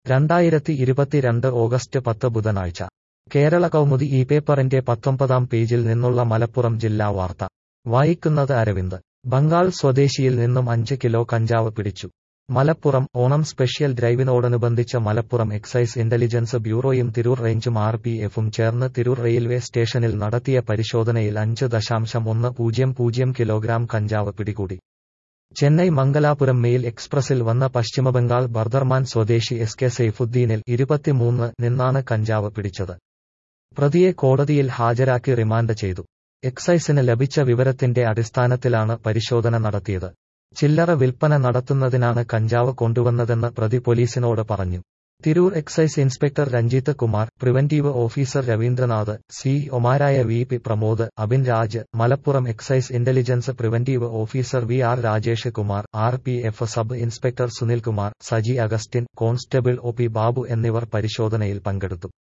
രണ്ടായിരത്തി ഇരുപത്തിരണ്ട് ഓഗസ്റ്റ് പത്ത് ബുധനാഴ്ച കേരള കൗമുദി ഈ പേപ്പറിന്റെ പത്തൊമ്പതാം പേജിൽ നിന്നുള്ള മലപ്പുറം ജില്ലാ വാർത്ത വായിക്കുന്നത് അരവിന്ദ് ബംഗാൾ സ്വദേശിയിൽ നിന്നും അഞ്ച് കിലോ കഞ്ചാവ് പിടിച്ചു മലപ്പുറം ഓണം സ്പെഷ്യൽ ഡ്രൈവിനോടനുബന്ധിച്ച് മലപ്പുറം എക്സൈസ് ഇന്റലിജൻസ് ബ്യൂറോയും തിരൂർ റേഞ്ചും ആർ പി എഫും ചേർന്ന് തിരൂർ റെയിൽവേ സ്റ്റേഷനിൽ നടത്തിയ പരിശോധനയിൽ അഞ്ച് ദശാംശം ഒന്ന് പൂജ്യം പൂജ്യം കിലോഗ്രാം കഞ്ചാവ് പിടികൂടി ചെന്നൈ മംഗലാപുരം മെയിൽ എക്സ്പ്രസിൽ വന്ന പശ്ചിമബംഗാൾ ബർദർമാൻ സ്വദേശി എസ് കെ സൈഫുദ്ദീനിൽ ഇരുപത്തിമൂന്ന് നിന്നാണ് കഞ്ചാവ് പിടിച്ചത് പ്രതിയെ കോടതിയിൽ ഹാജരാക്കി റിമാൻഡ് ചെയ്തു എക്സൈസിന് ലഭിച്ച വിവരത്തിന്റെ അടിസ്ഥാനത്തിലാണ് പരിശോധന നടത്തിയത് ചില്ലറ വിൽപ്പന നടത്തുന്നതിനാണ് കഞ്ചാവ് കൊണ്ടുവന്നതെന്ന് പ്രതി പോലീസിനോട് പറഞ്ഞു Tirur excise inspector Ranjith Kumar preventive officer Ravindranath C ഒമാരായ V P Pramod Abin Raj Malappuram excise intelligence preventive officer V R Rajesh Kumar R P F sub inspector Sunilkumar Saji Augustine constable O P Babu എന്നിവർ പരിശോധനയിൽ പങ്കെടുത്തു